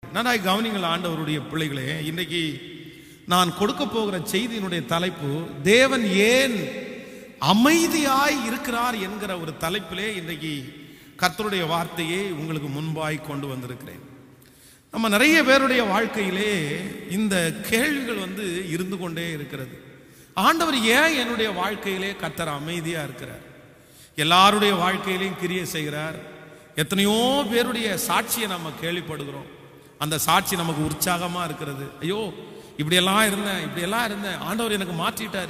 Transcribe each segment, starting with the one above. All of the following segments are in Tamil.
நன்றாய் கவனிங்கள் ஆண்டவருடைய பிள்ளைகளே இன்றைக்கு நான் கொடுக்க போகிற செய்தியினுடைய தலைப்பு தேவன் ஏன் அமைதியாய் இருக்கிறார் என்கிற ஒரு தலைப்பிலே இன்றைக்கு கர்த்தருடைய வார்த்தையை உங்களுக்கு முன்பாய் கொண்டு வந்திருக்கிறேன் நம்ம நிறைய பேருடைய வாழ்க்கையிலே இந்த கேள்விகள் வந்து இருந்து கொண்டே இருக்கிறது ஆண்டவர் ஏன் என்னுடைய வாழ்க்கையிலே கர்த்தர் அமைதியா இருக்கிறார் எல்லாருடைய வாழ்க்கையிலையும் கிரியை செய்கிறார் எத்தனையோ பேருடைய சாட்சியை நம்ம கேள்விப்படுகிறோம் அந்த சாட்சி நமக்கு உற்சாகமா இருக்கிறது ஐயோ இப்படியெல்லாம் இருந்தேன் இப்படியெல்லாம் இருந்தேன் ஆண்டவர் எனக்கு மாற்றிட்டாரு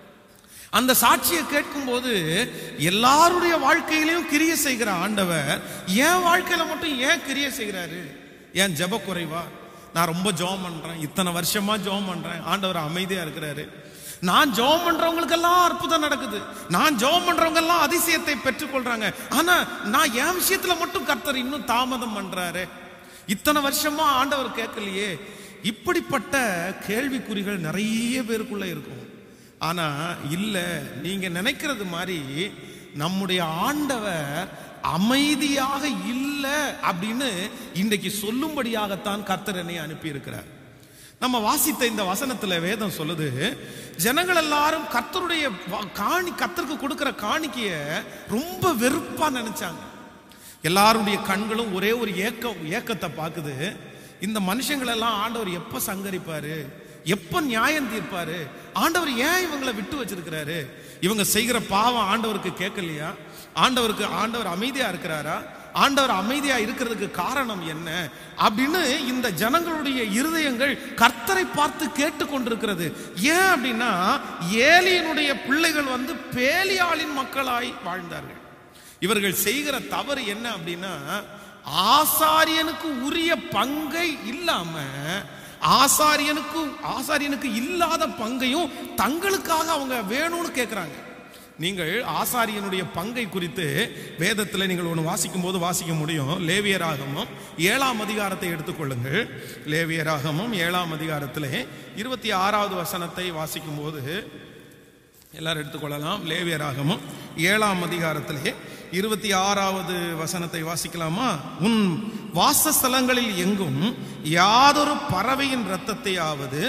அந்த சாட்சியை கேட்கும்போது எல்லாருடைய வாழ்க்கையிலையும் கிரியை செய்கிற ஆண்டவர் என் வாழ்க்கையில மட்டும் ஏன் கிரியை செய்கிறாரு ஏன் ஜெப குறைவா நான் ரொம்ப ஜெபம் பண்றேன் இத்தனை வருஷமா ஜெபம் பண்றேன் ஆண்டவர் அமைதியா இருக்கிறாரு நான் ஜெபம் பண்றவங்களுக்கெல்லாம் அற்புதம் நடக்குது நான் ஜெபம் பண்றவங்க எல்லாம் அதிசயத்தை பெற்றுக்கொள்றாங்க ஆனா நான் என் விஷயத்துல மட்டும் கர்த்தர் இன்னும் தாமதம் பண்றாரு இத்தனை வருஷமா ஆண்டவர் கேட்கலையே இப்படிப்பட்ட கேள்விக்குறிகள் நிறைய பேருக்குள்ள இருக்கும் ஆனா இல்ல நீங்க நினைக்கிறது மாதிரி நம்முடைய ஆண்டவர் அமைதியாக இல்ல அப்படின்னு இன்றைக்கு சொல்லும்படியாகத்தான் கர்த்தர் என்னை அனுப்பி இருக்கிறார் நம்ம வாசித்த இந்த வசனத்துல வேதம் சொல்லுது ஜனங்கள் எல்லாரும் கர்த்தருடைய வா- காணி கர்த்தருக்கு கொடுக்கிற காணிக்கைய ரொம்ப வெறுப்பா நினைச்சாங்க எல்லாருடைய கண்களும் ஒரே ஒரு ஏக்கம் ஏக்கத்தை பார்க்குது இந்த மனுஷங்கள் எல்லாம் ஆண்டவர் எப்ப சங்கரிப்பாரு எப்ப நியாயம் தீர்ப்பாரு ஆண்டவர் ஏன் இவங்களை விட்டு வச்சிருக்கிறாரு இவங்க செய்கிற பாவம் ஆண்டவருக்கு கேட்கலையா ஆண்டவருக்கு ஆண்டவர் அமைதியா இருக்கிறாரா ஆண்டவர் அமைதியா இருக்கிறதுக்கு காரணம் என்ன அப்படின்னு இந்த ஜனங்களுடைய இருதயங்கள் கர்த்தரை பார்த்து கேட்டு கொண்டிருக்கிறது ஏன் அப்படின்னா ஏலியனுடைய பிள்ளைகள் வந்து பேலியாளின் மக்களாய் வாழ்ந்தார்கள் இவர்கள் செய்கிற தவறு என்ன அப்படின்னா ஆசாரியனுக்கு உரிய பங்கை இல்லாம ஆசாரியனுக்கு ஆசாரியனுக்கு இல்லாத பங்கையும் தங்களுக்காக அவங்க வேணும்னு கேட்குறாங்க நீங்கள் ஆசாரியனுடைய பங்கை குறித்து வேதத்தில் நீங்கள் ஒன்று வாசிக்கும் போது வாசிக்க முடியும் லேவியராகமும் ஏழாம் அதிகாரத்தை எடுத்துக்கொள்ளுங்கள் லேவியராகமும் ஏழாம் அதிகாரத்திலே இருபத்தி ஆறாவது வசனத்தை வாசிக்கும் போது எல்லாரும் எடுத்துக்கொள்ளலாம் லேவியராகமும் ஏழாம் அதிகாரத்திலே இருபத்தி ஆறாவது வசனத்தை வாசிக்கலாமா உன் வாசஸ்தலங்களில் எங்கும் யாதொரு பறவையின் இரத்தத்தையாவது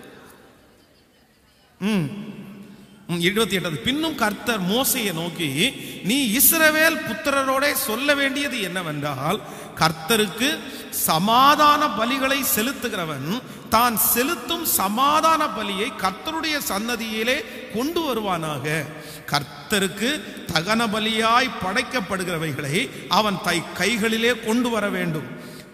ம் ம், இருபத்தி எட்டாவது பின்னும் கர்த்தர் மோசையை நோக்கி நீ இஸ்ரவேல் புத்திரரோட சொல்ல வேண்டியது என்னவென்றால் கர்த்தருக்கு சமாதான பலிகளை செலுத்துகிறவன் தான் செலுத்தும் சமாதான பலியை கர்த்தருடைய சன்னதியிலே கொண்டு வருவானாக கர்த்தருக்கு தகன பலியாய் படைக்கப்படுகிறவைகளை அவன் தை கைகளிலே கொண்டு வர வேண்டும்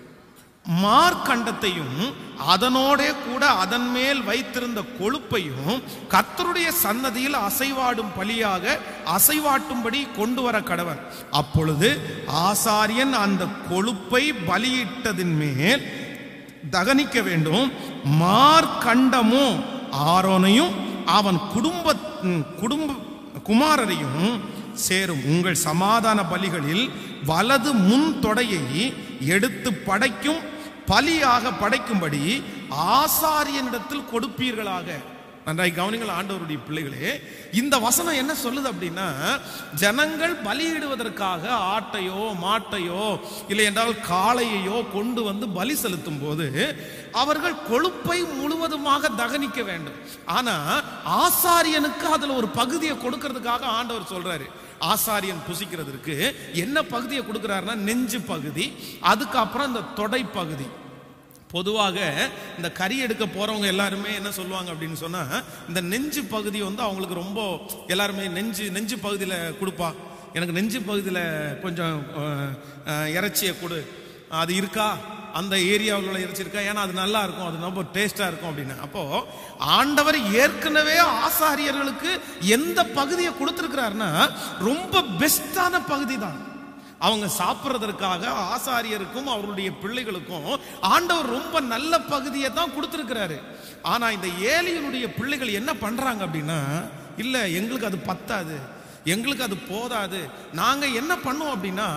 மார்க்கண்டத்தையும் அதனோடே கூட அதன் மேல் வைத்திருந்த கொழுப்பையும் கர்த்தருடைய சன்னதியில் அசைவாடும் பலியாக அசைவாட்டும்படி கொண்டு வர கடவன் அப்பொழுது ஆசாரியன் அந்த கொழுப்பை பலியிட்டதின் மேல் தகனிக்க வேண்டும் மார்க்கண்டமோ ஆரோனையும் அவன் குடும்ப ம், குடும்ப குமாரரையும் சேரும் உங்கள் சமாதான பலிகளில் வலது முன் தொடையை எடுத்து படைக்கும் பலியாக படைக்கும்படி ஆசாரியனிடத்தில் கொடுப்பீர்களாக நன்றாய் கவனிங்கள் ஆண்டவருடைய பிள்ளைகளே இந்த வசனம் என்ன சொல்லுது அப்படின்னா ஜனங்கள் பலியிடுவதற்காக ஆட்டையோ மாட்டையோ இல்லை என்றால் காளையையோ கொண்டு வந்து பலி செலுத்தும் போது அவர்கள் கொழுப்பை முழுவதுமாக தகனிக்க வேண்டும் ஆனா ஆசாரியனுக்கு அதுல ஒரு பகுதியை கொடுக்கறதுக்காக ஆண்டவர் சொல்றாரு ஆசாரியன் புசிக்கிறதுக்கு என்ன பகுதியை கொடுக்கிறாருன்னா நெஞ்சு பகுதி அதுக்கப்புறம் இந்த தொடை பகுதி பொதுவாக இந்த கறி எடுக்க போறவங்க எல்லாருமே என்ன சொல்லுவாங்க அப்படின்னு சொன்னா இந்த நெஞ்சு பகுதி வந்து அவங்களுக்கு ரொம்ப எல்லாருமே நெஞ்சு நெஞ்சு பகுதியில் கொடுப்பா எனக்கு நெஞ்சு பகுதியில் கொஞ்சம் அஹ், அஹ், இறைச்சியை கொடு அது இருக்கா அந்த ஏரியாவில் உள்ள இறைச்சி இருக்கா ஏன்னா அது நல்லா இருக்கும் அது ரொம்ப டேஸ்டா இருக்கும் அப்படின்னு அப்போ ஆண்டவர் ஏற்கனவே ஆசாரியர்களுக்கு எந்த பகுதியை கொடுத்திருக்கிறாருன்னா ரொம்ப பெஸ்டான பகுதி தான் அவங்க சாப்பிட்றதற்காக ஆசாரியருக்கும் அவருடைய பிள்ளைகளுக்கும் ஆண்டவர் ரொம்ப நல்ல பகுதியை தான் கொடுத்துருக்கிறாரு ஆனா இந்த ஏலியனுடைய பிள்ளைகள் என்ன பண்றாங்க அப்படின்னா இல்ல எங்களுக்கு அது பத்தாது எங்களுக்கு அது போதாது நாங்க என்ன பண்ணுவோம் அப்படின்னா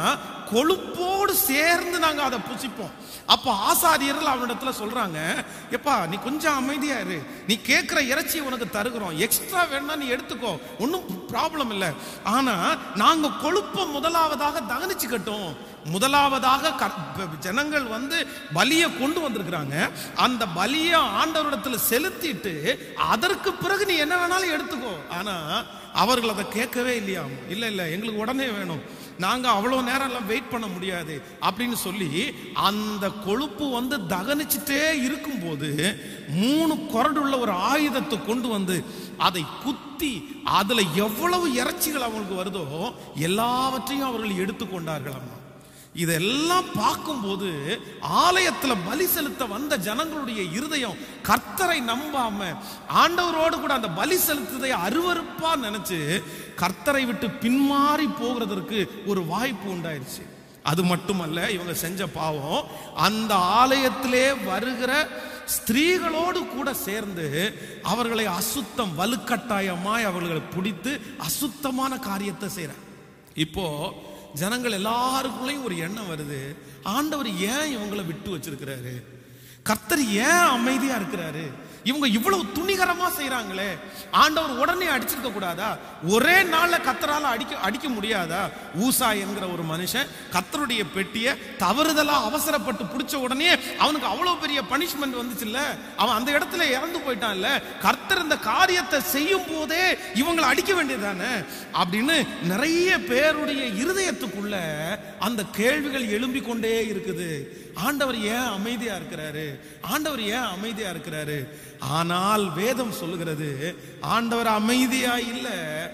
கொழுப்போடு சேர்ந்து நாங்க அதை புசிப்போம் அப்ப ஆசாரியர்கள் அவனிடத்துல சொல்றாங்க எப்பா நீ கொஞ்சம் அமைதியா இரு நீ கேட்கிற இறைச்சி உனக்கு தருகிறோம் எக்ஸ்ட்ரா வேணா நீ எடுத்துக்கோ ஒன்றும் ப்ராப்ளம் இல்லை ஆனா நாங்க கொழுப்ப முதலாவதாக தகனிச்சுக்கட்டும் முதலாவதாக க- ஜனங்கள் வந்து பலியை கொண்டு வந்திருக்கிறாங்க அந்த பலியை ஆண்டவரிடத்துல செலுத்திட்டு அதற்கு பிறகு நீ என்ன வேணாலும் எடுத்துக்கோ ஆனா அவர்கள் அதை கேட்கவே இல்லையாம் இல்ல இல்ல எங்களுக்கு உடனே வேணும் நாங்க அவ்வளவு நேரம் எல்லாம் வெயிட் பண்ண முடியாது அப்படின்னு சொல்லி அந்த கொழுப்பு வந்து தகனிச்சுட்டே இருக்கும்போது மூணு கொரடுள்ள ஒரு ஆயுதத்தை கொண்டு வந்து அதை குத்தி அதுல எவ்வளவு இறைச்சிகள் அவங்களுக்கு வருதோ எல்லாவற்றையும் அவர்கள் எடுத்துக்கொண்டார்களாம் இதெல்லாம் பார்க்கும்போது ஆலயத்துல பலி செலுத்த வந்த ஜனங்களுடைய இருதயம் கர்த்தரை நம்பாம ஆண்டவரோடு கூட அந்த பலி செலுத்துதை அருவருப்பா நினைச்சு கர்த்தரை விட்டு பின்மாறி போகிறதற்கு ஒரு வாய்ப்பு உண்டாயிருச்சு அது மட்டுமல்ல இவங்க செஞ்ச பாவம் அந்த ஆலயத்திலே வருகிற ஸ்திரீகளோடு கூட சேர்ந்து அவர்களை அசுத்தம் வலுக்கட்டாயமாய் அவர்களை பிடித்து அசுத்தமான காரியத்தை செய்றாங்க இப்போ ஜனங்கள் எல்லாருக்குள்ளேயும் ஒரு எண்ணம் வருது ஆண்டவர் ஏன் இவங்களை விட்டு வச்சிருக்கிறாரு கர்த்தர் ஏன் அமைதியா இருக்கிறாரு இவங்க இவ்வளவு துணிகரமா செய்றாங்களே ஆண்டவர் உடனே அடிச்சிருக்க கூடாதா ஒரே நாள்ல கத்தரால அடிக்க அடிக்க முடியாதா ஊசா என்கிற ஒரு மனுஷன் கத்தருடைய பெட்டியை தவறுதலா அவசரப்பட்டு பிடிச்ச உடனே அவனுக்கு அவ்வளவு பெரிய பனிஷ்மெண்ட் வந்துச்சுல்ல அவன் அந்த இடத்துல இறந்து போயிட்டான்ல கர்த்தர் இந்த காரியத்தை செய்யும் போதே இவங்களை அடிக்க வேண்டியதானே அப்படின்னு நிறைய பேருடைய இருதயத்துக்குள்ள அந்த கேள்விகள் எழும்பிக் கொண்டே இருக்குது ஆண்டவர் ஏன் அமைதியா இருக்கிறாரு ஆண்டவர் ஏன் அமைதியா இருக்கிறாரு ஆனால் வேதம் சொல்லுகிறது ஆண்டவர் அமைதியா இல்ல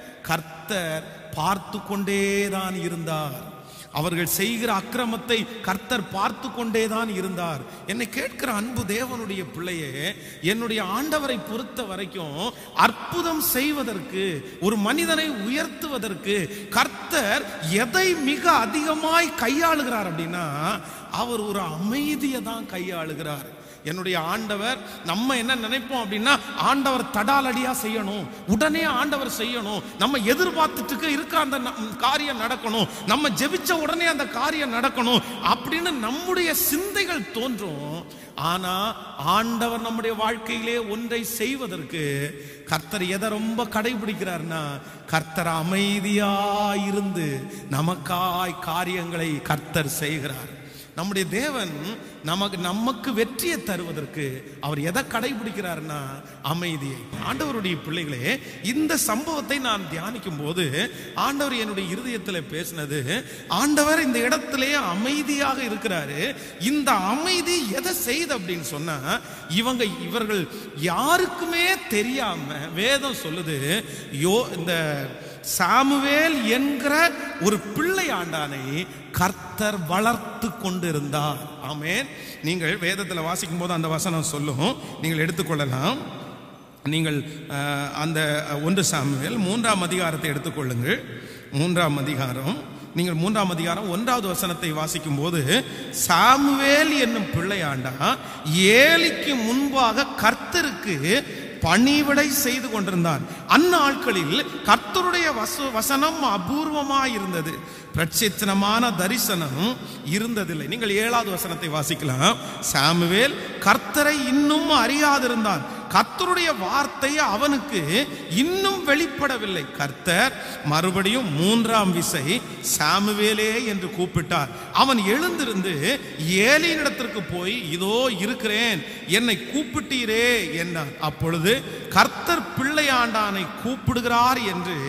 கர்த்தர் பார்த்து கொண்டேதான் இருந்தார் அவர்கள் செய்கிற அக்கிரமத்தை கர்த்தர் பார்த்து கொண்டேதான் இருந்தார் என்னை கேட்கிற அன்பு தேவனுடைய பிள்ளையே என்னுடைய ஆண்டவரை பொறுத்த வரைக்கும் அற்புதம் செய்வதற்கு ஒரு மனிதனை உயர்த்துவதற்கு கர்த்தர் எதை மிக அதிகமாய் கையாளுகிறார் அப்படின்னா அவர் ஒரு அமைதியை தான் கையாளுகிறார் என்னுடைய ஆண்டவர் நம்ம என்ன நினைப்போம் அப்படின்னா ஆண்டவர் தடாலடியா செய்யணும் உடனே ஆண்டவர் செய்யணும் நம்ம எதிர்பார்த்துட்டு இருக்க அந்த ந- காரியம் நடக்கணும் நம்ம ஜெபிச்ச உடனே அந்த காரியம் நடக்கணும் அப்படின்னு நம்முடைய சிந்தைகள் தோன்றும் ஆனா ஆண்டவர் நம்முடைய வாழ்க்கையிலே ஒன்றை செய்வதற்கு கர்த்தர் எதை ரொம்ப கடைபிடிக்கிறார்னா கர்த்தர் அமைதியா இருந்து நமக்காய் காரியங்களை கர்த்தர் செய்கிறார் நம்முடைய தேவன் நமக்கு நமக்கு வெற்றியை தருவதற்கு அவர் எதை கடைபிடிக்கிறார்னா அமைதியை ஆண்டவருடைய பிள்ளைகளே இந்த சம்பவத்தை நான் தியானிக்கும் போது ஆண்டவர் என்னுடைய இருதயத்தில் பேசினது ஆண்டவர் இந்த இடத்திலே அமைதியாக இருக்கிறாரு இந்த அமைதி எதை செய்து அப்படின்னு சொன்னா இவங்க இவர்கள் யாருக்குமே தெரியாம வேதம் சொல்லுது யோ இந்த சாமுவேல் என்கிற ஒரு பிள்ளை ஆண்டானை கர்த்தர் வளர்த்து கொண்டிருந்தார் ஆமென் நீங்கள் வேதத்தில் வாசிக்கும் போது அந்த வசனம் சொல்லும் நீங்கள் எடுத்துக்கொள்ளலாம் நீங்கள் அஹ், அந்த ஒன்று சாமுவேல் மூன்றாம் அதிகாரத்தை எடுத்துக்கொள்ளுங்கள் மூன்றாம் அதிகாரம் நீங்கள் மூன்றாம் அதிகாரம் ஒன்றாவது வசனத்தை வாசிக்கும் போது சாமுவேல் என்னும் பிள்ளையாண்டா ஏலிக்கு முன்பாக கர்த்தருக்கு பணிவிடை செய்து கொண்டிருந்தான் அந்நாட்களில் கர்த்தருடைய வச வசனம் அபூர்வமாய் இருந்தது பிரட்சித்தனமான தரிசனம் இருந்ததில்லை நீங்கள் ஏழாவது வசனத்தை வாசிக்கலாம் சாமுவேல் கர்த்தரை இன்னும் அறியாதிருந்தான் கர்த்தருடைய வார்த்தை அவனுக்கு இன்னும் வெளிப்படவில்லை கர்த்தர் மறுபடியும் மூன்றாம் விசை சாமுவேலே என்று கூப்பிட்டார் அவன் எழுந்திருந்து ஏலியினிடத்திற்கு போய் இதோ இருக்கிறேன் என்னை கூப்பிட்டீரே என்றான் அப்பொழுது கர்த்தர் பிள்ளையாண்டானை கூப்பிடுகிறார் என்று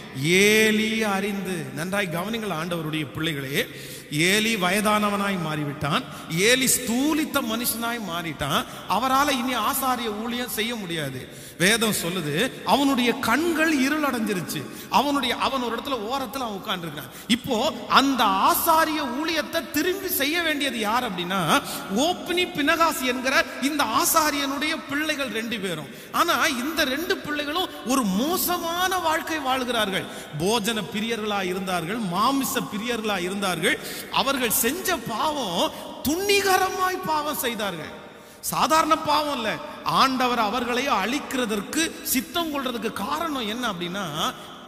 ஏலி அறிந்து நன்றாய் கவனிங்கள் ஆண்டவருடைய பிள்ளைகளே ஏலி வயதானவனாய் மாறிவிட்டான் ஏலி ஸ்தூலித்த மனுஷனாய் மாறிட்டான் அவரால் இனி ஆசாரிய ஊழியம் செய்ய முடியாது வேதம் சொல்லுது அவனுடைய கண்கள் இருள் அடைஞ்சிருச்சு அவனுடைய அவன் ஒரு இடத்துல ஓரத்தில் அவன் உட்கார்ந்துருக்கான் இப்போ அந்த ஆசாரிய ஊழியத்தை திரும்பி செய்ய வேண்டியது யார் அப்படின்னா ஓப்னி பினகாஸ் என்கிற இந்த ஆசாரியனுடைய பிள்ளைகள் ரெண்டு பேரும் ஆனா இந்த ரெண்டு பிள்ளைகளும் ஒரு மோசமான வாழ்க்கை வாழ்கிறார்கள் போஜன பிரியர்களா இருந்தார்கள் மாமிச பிரியர்களா இருந்தார்கள் அவர்கள் செஞ்ச பாவம் துணிகரமாய் பாவம் செய்தார்கள் சாதாரண பாவம் இல்ல ஆண்டவர் அவர்களை அழிக்கிறதற்கு சித்தம் கொள்றதுக்கு காரணம் என்ன அப்படின்னா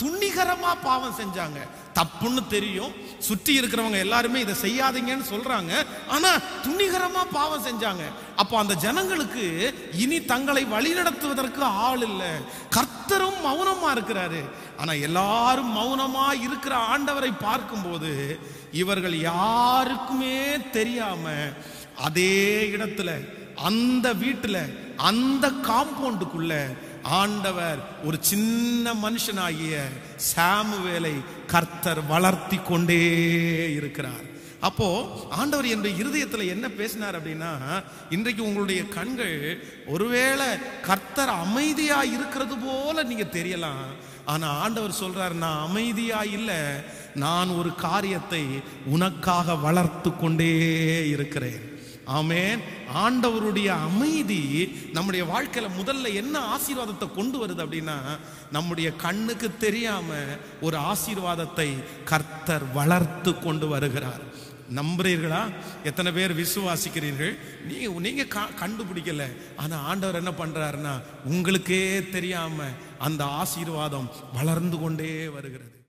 துணிகரமா பாவம் செஞ்சாங்க தப்புன்னு தெரியும் சுற்றி இருக்கிறவங்க எல்லாருமே இதை செய்யாதீங்கன்னு சொல்றாங்க ஆனா துணிகரமா பாவம் செஞ்சாங்க அப்போ அந்த ஜனங்களுக்கு இனி தங்களை வழிநடத்துவதற்கு ஆள் இல்லை கர்த்தரும் மௌனமா இருக்கிறாரு ஆனா எல்லாரும் மௌனமா இருக்கிற ஆண்டவரை பார்க்கும்போது இவர்கள் யாருக்குமே தெரியாம அதே இடத்துல அந்த வீட்டுல அந்த காம்பவுண்டுக்குள்ள ஆண்டவர் ஒரு சின்ன மனுஷனாகிய சாமுவேலை கர்த்தர் வளர்த்தி கொண்டே இருக்கிறார் அப்போ ஆண்டவர் என்னுடைய இருதயத்துல என்ன பேசினார் அப்படின்னா இன்றைக்கு உங்களுடைய கண்கள் ஒருவேளை கர்த்தர் அமைதியா இருக்கிறது போல நீங்க தெரியலாம் ஆனா ஆண்டவர் சொல்றார் நான் அமைதியா இல்ல நான் ஒரு காரியத்தை உனக்காக வளர்த்து கொண்டே இருக்கிறேன் ஆமென் ஆண்டவருடைய அமைதி நம்முடைய வாழ்க்கையில முதல்ல என்ன ஆசீர்வாதத்தை கொண்டு வருது அப்படின்னா நம்முடைய கண்ணுக்கு தெரியாம ஒரு ஆசீர்வாதத்தை கர்த்தர் வளர்த்து கொண்டு வருகிறார் நம்புறீர்களா எத்தனை பேர் விசுவாசிக்கிறீர்கள் நீங்க நீங்க க- கண்டுபிடிக்கல ஆனா ஆண்டவர் என்ன பண்றாருன்னா உங்களுக்கே தெரியாம அந்த ஆசீர்வாதம் வளர்ந்து கொண்டே வருகிறது